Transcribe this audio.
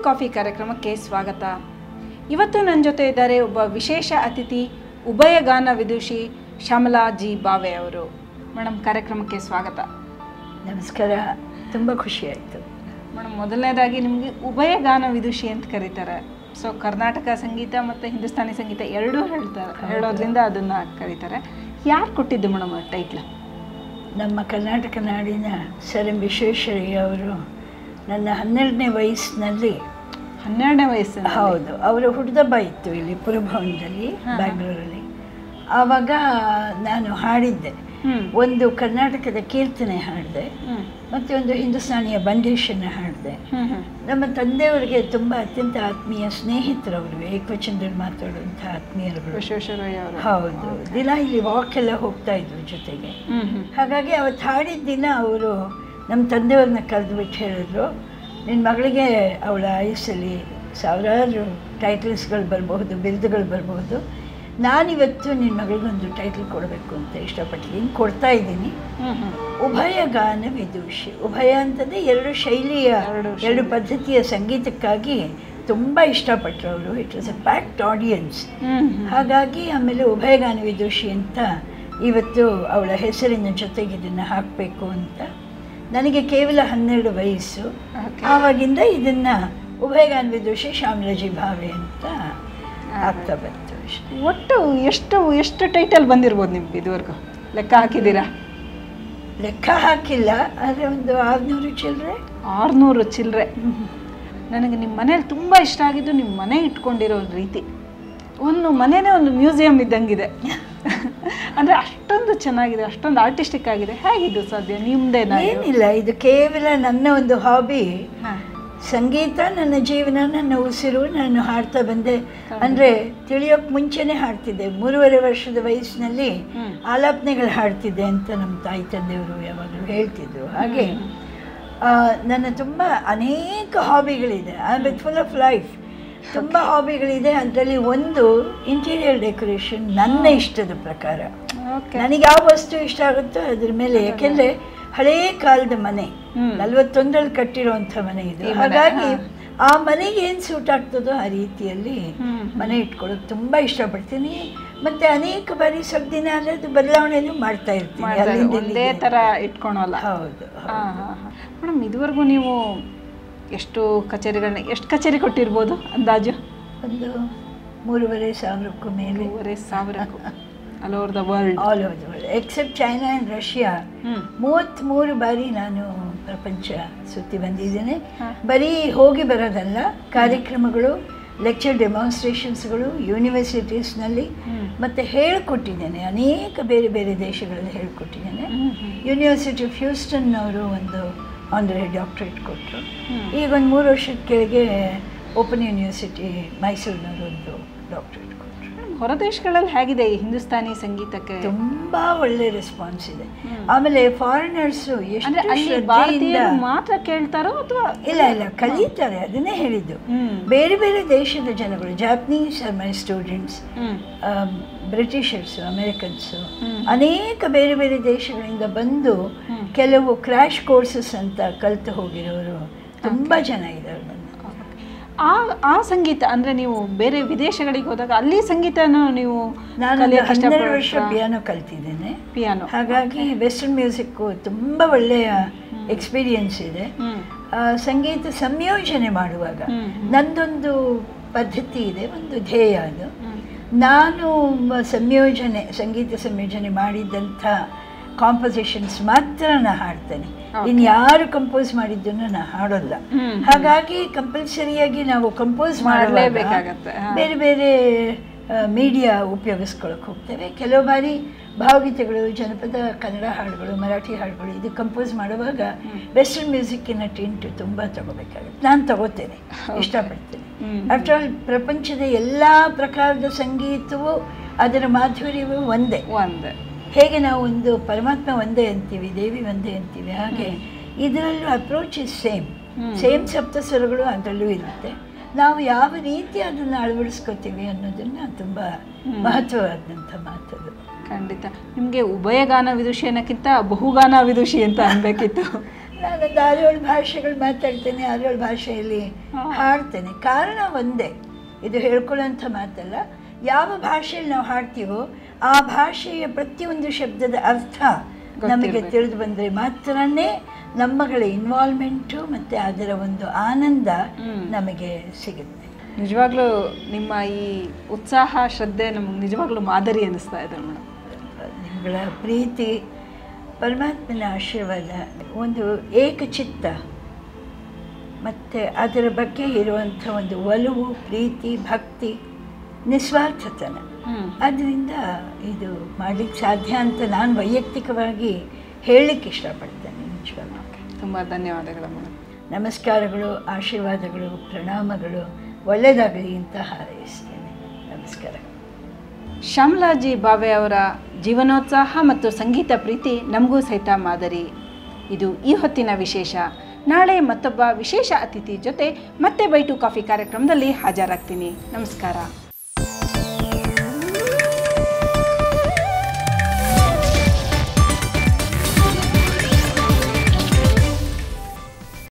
Coffee ಕಾರ್ಯಕ್ರಮಕ್ಕೆ ಸ್ವಾಗತ ಇವತ್ತು ನನ್ನ ಜೊತೆ ಇದ್ದಾರೆ ಒಬ್ಬ ವಿಶೇಷ ಅತಿಥಿ ಉಭಯಗಾನ ವಿದುಷಿ ಶ್ಯಾಮಲಾ ಜಿ ಬಾವೆ ಅವರು ಮೇಡಮ್ ಕಾರ್ಯಕ್ರಮಕ್ಕೆ ಸ್ವಾಗತ ನಮಸ್ಕಾರ ತುಂಬ ಖುಷಿ ಆಯಿತು ಮೇಡಮ್ ಮೊದಲನೇದಾಗಿ ನಿಮಗೆ ಉಭಯಗಾನ ವಿದುಷಿ ಅಂತ ಕರೀತಾರೆ ಸೊ ಕರ್ನಾಟಕ ಸಂಗೀತ ಮತ್ತು ಹಿಂದೂಸ್ತಾನಿ ಸಂಗೀತ ಎರಡೂ ಹೇಳ್ತಾರೆ ಹೇಳೋದ್ರಿಂದ ಅದನ್ನು ಕರೀತಾರೆ ಯಾರು ಕೊಟ್ಟಿದ್ದು ಮೇಡಮ್ ಆ ಟೈಟ್ಲ್ ನಮ್ಮ ಕರ್ನಾಟಕ ನಾಡಿನ ಸರ್ ಎಂ ವಿಶ್ವೇಶ್ವರಯ್ಯ ಅವರು ನನ್ನ ಹನ್ನೆರಡನೇ ವಯಸ್ಸಿನಲ್ಲಿ ಹನ್ನೆರಡನೇ ವಯಸ್ಸು ಹೌದು ಅವರ ಹುಟ್ಟಿದಬ್ಬ ಇತ್ತು ಇಲ್ಲಿ ಪುರಭವನದಲ್ಲಿ ಬ್ಯಾಂಗ್ಳೂರಲ್ಲಿ ಆವಾಗ ನಾನು ಹಾಡಿದ್ದೆ ಹ್ಮ್ ಒಂದು ಕರ್ನಾಟಕದ ಕೀರ್ತನೆ ಹಾಡಿದೆ ಹ್ಮ್ ಮತ್ತು ಒಂದು ಹಿಂದೂಸ್ತಾನಿಯ ಬಂಡೀಶನ್ನು ಹಾಡಿದೆ ಹ್ಮ್ ಹ್ಮ್ ನಮ್ಮ ತಂದೆಯವರಿಗೆ ತುಂಬ ಅತ್ಯಂತ ಆತ್ಮೀಯ ಸ್ನೇಹಿತರವರು ಏಕವಚನದಲ್ಲಿ ಮಾತಾಡುವಂಥ ಆತ್ಮೀಯರುಗಳು ವಿಶ್ವೇಶ್ವರಯ್ಯ ಅವರು ಹೌದು ದಿನ ಇಲ್ಲಿ ವಾಕ್ ಎಲ್ಲ ಹೋಗ್ತಾ ಇದ್ರು ಜೊತೆಗೆ ಹ್ಮ್ ಹ್ಮ್ ಹಾಗಾಗಿ ಅವತ್ತು ಹಾಡಿದ ದಿನ ಅವರು ನಮ್ಮ ತಂದೆಯವ್ರನ್ನ ಕರೆದುಬಿಟ್ಟು ಹೇಳಿದ್ರು ನಿನ್ನ ಮಗಳಿಗೆ ಅವಳ ಆಯುಸ್ಸಲ್ಲಿ ಸಾವಿರಾರು ಟೈಟಲ್ಸ್ಗಳು ಬರಬಹುದು ಬಿರುದುಗಳು ಬರಬಹುದು ನಾನಿವತ್ತು ನಿನ್ನ ಮಗಳಿಗೊಂದು ಟೈಟಲ್ ಕೊಡಬೇಕು ಅಂತ ಇಷ್ಟಪಟ್ಟಿದ್ದೀನಿ ಕೊಡ್ತಾ ಇದ್ದೀನಿ ಹ್ಮ್ ಹ್ಮ್ ಉಭಯ ಗಾನ ವಿದೂಷಿ ಉಭಯ ಅಂತಂದರೆ ಎರಡು ಶೈಲಿಯ ಎರಡು ಎರಡು ಪದ್ಧತಿಯ ಸಂಗೀತಕ್ಕಾಗಿ ತುಂಬ ಇಷ್ಟಪಟ್ಟರು ಅವರು it was a packed audience hmm hmm ಹಾಗಾಗಿ ಆಮೇಲೆ ಉಭಯಗಾನ ವಿದೂಷಿ ಅಂತ ಇವತ್ತು ಅವಳ ಹೆಸರಿನ ಜೊತೆಗೆ ಇದನ್ನು ಹಾಕಬೇಕು ಅಂತ ನನಗೆ ಕೇವಲ ಹನ್ನೆರಡು ವಯಸ್ಸು Okay. ಆವಾಗಿಂದ ಇದನ್ನು ಉಭಯಗಾನ ವಿದೂಷಿ ಶ್ಯಾಮಲಜಿ ಭಾವೆ ಅಂತ ಆಗ್ತಾ ಬಂತು ಅಷ್ಟೇ. ಒಟ್ಟು ಎಷ್ಟು ಎಷ್ಟು ಟೈಟಲ್ ಬಂದಿರ್ಬೋದು ನಿಮ್ಗೆ ಇದುವರೆಗೂ ಲೆಕ್ಕ ಹಾಕಿದ್ದೀರಾ ಲೆಕ್ಕ ಹಾಕಿಲ್ಲ ಆದರೆ ಒಂದು ಆರುನೂರು ಚಿಲ್ಲರೆ ಆರುನೂರು ಚಿಲ್ಲರೆ ನನಗೆ ನಿಮ್ಮ ಮನೇಲಿ ತುಂಬ ಇಷ್ಟ ಆಗಿದ್ದು ನಿಮ್ಮ ಮನೆ ಇಟ್ಕೊಂಡಿರೋ ರೀತಿ ಒಂದು ಮನೆನೇ ಒಂದು ಮ್ಯೂಸಿಯಂ ಇದ್ದಂಗಿದೆ ಅಂದರೆ ಅಷ್ಟೊಂದು ಚೆನ್ನಾಗಿದೆ ಅಷ್ಟೊಂದು ಆರ್ಟಿಸ್ಟಿಕ್ ಆಗಿದೆ ಹೇಗಿದ್ದು ಸಾಧ್ಯ ನಿಮ್ಮದೇನಾ ಏನಿಲ್ಲ ಇದು ಕೇವಲ ನನ್ನ ಒಂದು ಹಾಬಿ ಹಾಂ ಸಂಗೀತ ನನ್ನ ಜೀವನ ನನ್ನ ಉಸಿರು ನಾನು ಹಾಡ್ತಾ ಬಂದೆ ಅಂದರೆ ತಿಳಿಯೋಕೆ ಮುಂಚೆನೇ ಹಾಡ್ತಿದ್ದೆ ಮೂರುವರೆ ವರ್ಷದ ವಯಸ್ಸಿನಲ್ಲಿ ಹ್ಮ್. ಆಲಾಪನೆಗಳು ಹಾಡ್ತಿದ್ದೆ ಅಂತ ನಮ್ಮ ತಾಯಿ ತಂದೆಯವರು ಯಾವಾಗಲೂ ಹೇಳ್ತಿದ್ರು ಹಾಗೆ ಆ, ನನ್ನ ತುಂಬ ಅನೇಕ ಹಾಬಿಗಳಿದೆ I am full of life ತುಂಬ ಹಾಬಿಗಳಿದೆ ಅದರಲ್ಲಿ ಒಂದು ಇಂಟೀರಿಯರ್ ಡೆಕೋರೇಷನ್ ನನ್ನ ಇಷ್ಟದ ಪ್ರಕಾರ ಓಕೆ ನನಗೆ ಯಾವ ವಸ್ತು ಇಷ್ಟ ಆಗುತ್ತೋ ಅದ್ರ ಮೇಲೆ ಯಾಕೆಂದರೆ ಹಳೇ ಕಾಲದ ಮನೆ ಹ್ಮ್. ನಲ್ವತ್ತೊಂದರಲ್ಲಿ ಕಟ್ಟಿರುವಂಥ ಮನೆ ಇದು ಈ ಮನೆ, ಹಾಗಾಗಿ ಹಾ. ಆ ಮನೆಗೆ ಏನು ಸೂಟ್ ಆಗ್ತದೋ ಆ ರೀತಿಯಲ್ಲಿ ಹ್ಮ್. ಮನೆ ಇಟ್ಕೊಳ್ಳೋದು ತುಂಬ ಇಷ್ಟಪಡ್ತೀನಿ ಮತ್ತೆ ಅನೇಕ ಬಾರಿ ಸ್ವಲ್ಪ ದಿನ ಆದರೆ ಅದು ಬದಲಾವಣೆನೂ ಮಾಡ್ತಾ ಇರ್ತೀನಿ ಮಾಡ್ತಾರೆ. ಅಲ್ಲಿಂದ ಒಂದೇ ಇಲ್ಲಿಗೆ. ಥರ ಇಟ್ಕೊಳಲ್ಲ ಹೌದು ಹಾಂ ಹಾಂ ಹಾಂ ಮೇಡಮ್ ಇದುವರೆಗೂ ನೀವು ಎಷ್ಟು ಕಚೇರಿಗಳನ್ನ ಎಷ್ಟು ಕಚೇರಿ ಕೊಟ್ಟಿರ್ಬೋದು ಅಂದಾಜು ಒಂದು ಮೂರುವರೆ ಸಾವಿರಕ್ಕೂ ಮೇಲೆ ಮೂರುವರೆ ಸಾವಿರಕ್ಕೂ all over the world all over the world except China and Russia ಹ್ಞೂ ಮೂವತ್ತ್ಮೂರು ಬಾರಿ ನಾನು ಪ್ರಪಂಚ ಸುತ್ತಿ ಬಂದಿದ್ದೇನೆ ಹಾ. ಬರೀ ಹೋಗಿ ಬರೋದಲ್ಲ ಕಾರ್ಯಕ್ರಮಗಳು ಲೆಕ್ಚರ್ ಡೆಮಾನ್ಸ್ಟ್ರೇಷನ್ಸ್ಗಳು ಯೂನಿವರ್ಸಿಟೀಸ್ನಲ್ಲಿ ಹ್ಮ್. ಮತ್ತು ಹೇಳಿಕೊಟ್ಟಿದ್ದೇನೆ ಅನೇಕ ಬೇರೆ ಬೇರೆ ದೇಶಗಳಲ್ಲಿ ಹೇಳಿಕೊಟ್ಟಿದ್ದೇನೆ hmm, hmm. University of Houston ಅವರು ಒಂದು ಆನರರಿ ಡಾಕ್ಟ್ರೇಟ್ ಕೊಟ್ಟರು ಹ್ಮ್. ಈಗ ಒಂದು ಮೂರು ವರ್ಷದ ಕೆಳಗೆ ಓಪನ್ ಯೂನಿವರ್ಸಿಟಿ ಮೈಸೂರಿನವರು ಒಂದು ಡಾಕ್ಟ್ರೇಟ್ ಕೊಟ್ಟರು ಮೇಡಮ್, ಹೊರ ದೇಶಗಳಲ್ಲಿ ಹೇಗಿದೆ ಈ ಹಿಂದೂಸ್ತಾನಿ ಸಂಗೀತಕ್ಕೆ ತುಂಬ ಒಳ್ಳೆ ರೆಸ್ಪಾನ್ಸ್ ಇದೆ ಹ್ಮ್. ಆಮೇಲೆ ಫಾರಿನರ್ಸು ಅಂದ್ರೆ ಎಷ್ಟು ಅಲ್ಲಿ ಶ್ರದ್ಧೆಯಿಂದ ಭಾರತೀಯರು ಮಾತ್ರ ಕೇಳ್ತಾರೋ ಅಥವಾ ಇಲ್ಲ ಇಲ್ಲ ಕಲಿತಾರೆ ಅದನ್ನೇ ಹೇಳಿದ್ದು ಹ್ಮ್ ಬೇರೆ ಬೇರೆ ದೇಶದ ಜನಗಳು Japanese are my students hmm Britishers Americans hmm. ಅನೇಕ ಬೇರೆ ಬೇರೆ ದೇಶಗಳಿಂದ ಬಂದು ಹ್ಮ್. ಕೆಲವು ಕ್ರ್ಯಾಶ್ ಕೋರ್ಸಸ್ ಅಂತ ಕಲಿತು ಹೋಗಿರೋರು ತುಂಬ ಜನ ಇದ್ದಾರೆ ನನ್ನ ಆ ಆ ಸಂಗೀತ ಅಂದ್ರೆ ನೀವು ಬೇರೆ ವಿದೇಶಗಳಿಗೆ ಹೋದಾಗ ಅಲ್ಲಿ ಸಂಗೀತನ ನೀವು ನಾನು ಕಲಿಯಕ್ಕೆ ಹನ್ನೆರಡು ವರ್ಷ ಇಷ್ಟಪಡ್ತೀರಾ? ಪಿಯಾನೋ ಕಲ್ತಿದ್ದೇನೆ ಪಿಯಾನೋ ಹಾಗಾಗಿ ವೆಸ್ಟರ್ನ್ ಮ್ಯೂಸಿಕ್ಕು ತುಂಬ ಒಳ್ಳೆಯ ಎಕ್ಸ್ಪೀರಿಯನ್ಸ್ ಇದೆ ಹ್ಮ್ ಆ, ಸಂಗೀತ ಸಂಯೋಜನೆ ಮಾಡುವಾಗ ಹ್ಮ್. ನಂದೊಂದು ಪದ್ಧತಿ ಇದೆ ಒಂದು ಧ್ಯೇಯ ಅದು ಹ್ಮ್. ನಾನು ಮ- ಸಂಯೋಜನೆ ಸಂಗೀತ ಸಂಯೋಜನೆ ಮಾಡಿದ್ದಂಥ ಕಾಂಪೋಸಿಷನ್ಸ್ ಮಾತ್ರ ನಾನು ಹಾಡ್ತೇನೆ ಇನ್ನು ಯಾರು ಕಂಪೋಸ್ ಮಾಡಿದ್ದನ್ನು ನಾನು ಹಾಡೋಲ್ಲ ಹ್ಮ್. ಹಾಗಾಗಿ ಕಂಪಲ್ಸರಿಯಾಗಿ ನಾವು ಕಂಪೋಸ್ ಮಾಡ್ಲೇಬೇಕಾಗತ್ತೆ, ಹಾ. ಬೇರೆ ಬೇರೆ ಮೀಡಿಯಾ ಉಪಯೋಗಿಸ್ಕೊಳಕ್ಕೆ ಹೋಗ್ತೇವೆ ಕೆಲವು ಬಾರಿ ಭಾವಗೀತೆಗಳು ಜನಪದ ಕನ್ನಡ ಹಾಡುಗಳು ಮರಾಠಿ ಹಾಡುಗಳು ಇದು ಕಂಪೋಸ್ ಮಾಡುವಾಗ ವೆಸ್ಟರ್ನ್ ಮ್ಯೂಸಿಕ್ಕಿನ ಟಿಂಟು ತುಂಬ ತಗೋಬೇಕಾಗುತ್ತೆ ನಾನು ತಗೋತೇನೆ ಇಷ್ಟಪಡ್ತೇನೆ ಹ್ಮ್. ಆಫ್ಟರ್ ಆಲ್ ಪ್ರಪಂಚದ ಎಲ್ಲ ಪ್ರಕಾರದ ಸಂಗೀತವು ಅದರ ಮಾಧುರ್ಯವೂ ಒಂದೇ ಒಂದ್ ಹೇಗೆ ನಾವು ಒಂದು ಪರಮಾತ್ಮ ಒಂದೇ ಅಂತೀವಿ ದೇವಿ ಒಂದೇ ಅಂತೀವಿ ಹಾಗೆ ಇದರಲ್ಲೂ approach is same hmm. Same ಸಪ್ತಸ್ವರಗಳು ಅದರಲ್ಲೂ ಇರುತ್ತೆ ನಾವು ಯಾವ ರೀತಿ ಅದನ್ನು ಅಳವಡಿಸ್ಕೋತೀವಿ ಅನ್ನೋದನ್ನು ತುಂಬ ಹ್ಮ್. ಮಹತ್ವವಾದಂಥ ಮಾತದು ಖಂಡಿತ ನಿಮಗೆ ಉಭಯಗಾನ ವಿದುಷಿ ಅನ್ನೋಕ್ಕಿಂತ ಬಹುಗಾನ ವಿದುಷಿ ಅಂತ ಅನ್ಬೇಕಿತ್ತು ನಾನೊಂದು ಆರೇಳು ಭಾಷೆಗಳು ಮಾತಾಡ್ತೇನೆ ಆರೇಳು ಭಾಷೆಯಲ್ಲಿ ಹಾ. ಹಾಡ್ತೇನೆ ಕಾರಣ ಒಂದೇ ಇದು ಹೇಳ್ಕೊಳ್ಳೋಂಥ ಮಾತಲ್ಲ ಯಾವ ಭಾಷೆಯಲ್ಲಿ ನಾವು ಹಾಡ್ತೀವೋ ಆ ಭಾಷೆಯ ಪ್ರತಿಯೊಂದು ಶಬ್ದದ ಅರ್ಥ ನಮಗೆ ಗೊತ್ತಿರ್ಬೇಕು. ತಿಳಿದು ಬಂದರೆ ಮಾತ್ರನೇ ನಮ್ಮಗಳ ಇನ್ವಾಲ್ವ್ಮೆಂಟು ಮತ್ತು ಅದರ ಒಂದು ಆನಂದ ಹ್ಮ್. ನಮಗೆ ಸಿಗುತ್ತೆ ನಿಜವಾಗ್ಲೂ ನಿಮ್ಮ ಈ ಉತ್ಸಾಹ ಶ್ರದ್ಧೆ ನಮಗೆ ನಿಜವಾಗ್ಲೂ ಮಾದರಿ ಅನ್ನಿಸ್ತಾ ಇದೆ ಮೇಡಮ್ ನಿಮ್ಮಗಳ ಪ್ರೀತಿ ಪರಮಾತ್ಮನ ಆಶೀರ್ವಾದ ಒಂದು ಏಕಚಿತ್ತ ಮತ್ತು ಅದರ ಬಗ್ಗೆ ಇರುವಂಥ ಒಂದು ಒಲವು ಪ್ರೀತಿ ಭಕ್ತಿ ನಿಸ್ವಾರ್ಥತನ ಹ್ಮ್ ಅದರಿಂದ ಇದು ಮಾಡಲಿಕ್ಕೆ ಸಾಧ್ಯ ಅಂತ ನಾನು ವೈಯಕ್ತಿಕವಾಗಿ ಹೇಳಲಿಕ್ಕೆ ಇಷ್ಟಪಡ್ತೇನೆ ನಿಜವಾಗ್ಲೂ ತುಂಬ ಧನ್ಯವಾದಗಳು ಮೇಡಮ್ ನಮಸ್ಕಾರಗಳು ಆಶೀರ್ವಾದಗಳು ಪ್ರಣಾಮಗಳು ಒಳ್ಳೆಯದಾಗಲಿ ಅಂತ ಹಾರೈಸ್ತೇನೆ ನಮಸ್ಕಾರ ಶ್ಯಾಮಲಾಜಿ ಬಾವೆ ಅವರ ಜೀವನೋತ್ಸಾಹ ಮತ್ತು ಸಂಗೀತ ಪ್ರೀತಿ ನಮಗೂ ಸಹಿತ ಮಾದರಿ ಇದು ಈ ಹೊತ್ತಿನ ವಿಶೇಷ ನಾಳೆ ಮತ್ತೊಬ್ಬ ವಿಶೇಷ ಅತಿಥಿ ಜೊತೆ ಮತ್ತೆ ಬೈಟು ಕಾಫಿ ಕಾರ್ಯಕ್ರಮದಲ್ಲಿ ಹಾಜರಾಗ್ತೀನಿ ನಮಸ್ಕಾರ